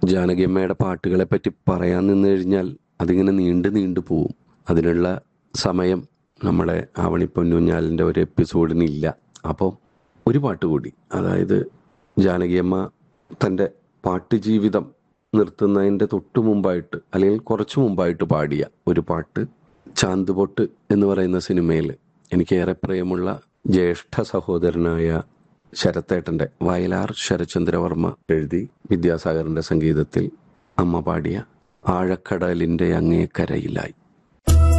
ജാനകിയമ്മയുടെ പാട്ടുകളെ പറ്റി പറയാൻ നിന്ന് കഴിഞ്ഞാൽ അതിങ്ങനെ നീണ്ടു നീണ്ടു പോവും അതിനുള്ള സമയം നമ്മളെ ആവണി പൊന്നൂഞ്ഞാലിൻ്റെ ഒരു എപ്പിസോഡിനില്ല അപ്പോൾ ഒരു പാട്ട് കൂടി അതായത് ജാനകിയമ്മ തൻ്റെ പാട്ട് ജീവിതം നിർത്തുന്നതിൻ്റെ തൊട്ടു മുമ്പായിട്ട് അല്ലെങ്കിൽ കുറച്ച് മുമ്പായിട്ട് പാടിയ ഒരു പാട്ട് ചാന്തുപൊട്ട് എന്ന് പറയുന്ന സിനിമയിൽ എനിക്കേറെ പ്രിയമുള്ള ജ്യേഷ്ഠ സഹോദരനായ ശരത്തേട്ടൻ്റെ വയലാർ ശരചന്ദ്രവർമ്മ എഴുതി വിദ്യാസാഗറിൻ്റെ സംഗീതത്തിൽ അമ്മ പാടിയ ആഴക്കടലിൻ്റെ അങ്ങേക്കരയിലായി